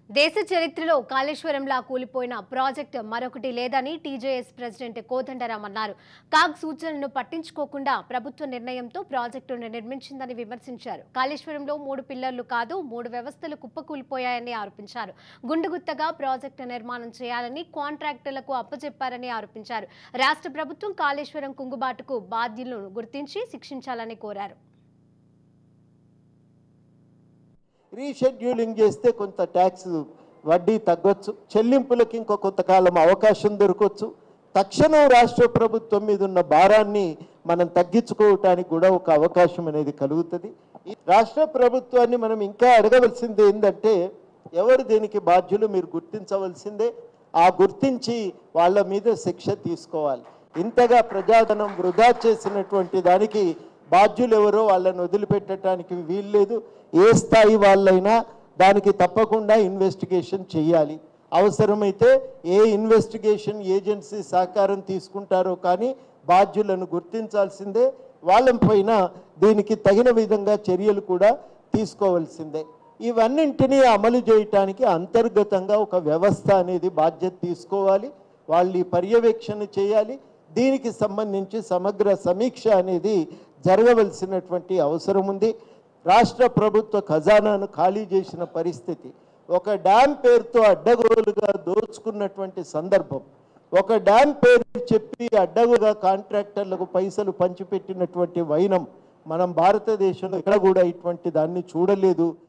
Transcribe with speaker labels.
Speaker 1: దేశ చరిత్రలో కాళేశ్వరంలా కూలిపోయిన ప్రాజెక్టు మరొకటి లేదని టీజేఎస్ ప్రెసిడెంట్ కోదండరాం అన్నారు కాగ్ సూచనలను పట్టించుకోకుండా ప్రభుత్వ నిర్ణయంతో ప్రాజెక్టును నిర్మించిందని విమర్శించారు కాళేశ్వరంలో మూడు పిల్లర్లు కాదు మూడు వ్యవస్థలు కుప్పకూలిపోయాయని ఆరోపించారు గుండుగుత్తగా ప్రాజెక్టు నిర్మాణం చేయాలని కాంట్రాక్టర్లకు అప్పచెప్పారని ఆరోపించారు రాష్ట్ర ప్రభుత్వం కాళేశ్వరం కుంగుబాటుకు బాధ్యులను గుర్తించి శిక్షించాలని కోరారు
Speaker 2: రీషెడ్యూలింగ్ చేస్తే కొంత ట్యాక్స్ వడ్డీ తగ్గొచ్చు చెల్లింపులకి ఇంకో కొంతకాలం అవకాశం దొరకవచ్చు తక్షణం రాష్ట్ర ప్రభుత్వం మీద ఉన్న భారాన్ని మనం తగ్గించుకోవటానికి కూడా ఒక అవకాశం అనేది కలుగుతుంది ఈ రాష్ట్ర ప్రభుత్వాన్ని మనం ఇంకా అడగవలసింది ఏంటంటే ఎవరు దీనికి బాధ్యులు మీరు గుర్తించవలసిందే ఆ గుర్తించి వాళ్ళ మీద శిక్ష తీసుకోవాలి ఇంతగా ప్రజాధనం వృధా చేసినటువంటి దానికి బాధ్యులు ఎవరో వాళ్ళని వదిలిపెట్టడానికి వీల్లేదు ఏ స్థాయి వాళ్ళైనా దానికి తప్పకుండా ఇన్వెస్టిగేషన్ చేయాలి అవసరమైతే ఏ ఇన్వెస్టిగేషన్ ఏజెన్సీ సహకారం తీసుకుంటారో కానీ బాధ్యులను గుర్తించాల్సిందే వాళ్ళపైన దీనికి తగిన విధంగా చర్యలు కూడా తీసుకోవాల్సిందే ఇవన్నింటినీ అమలు చేయటానికి అంతర్గతంగా ఒక వ్యవస్థ అనేది బాధ్యత తీసుకోవాలి వాళ్ళు ఈ పర్యవేక్షణ చేయాలి దీనికి సంబంధించి సమగ్ర సమీక్ష అనేది జరగవలసినటువంటి అవసరం ఉంది రాష్ట్ర ప్రభుత్వ ఖజానాను ఖాళీ చేసిన పరిస్థితి ఒక డ్యామ్ పేరుతో అడ్డగోలుగా దోచుకున్నటువంటి సందర్భం ఒక డ్యామ్ పేరు చెప్పి అడ్డగోలుగా కాంట్రాక్టర్లకు పైసలు పంచిపెట్టినటువంటి వైనం మనం భారతదేశంలో ఎక్కడ కూడా ఇటువంటి దాన్ని చూడలేదు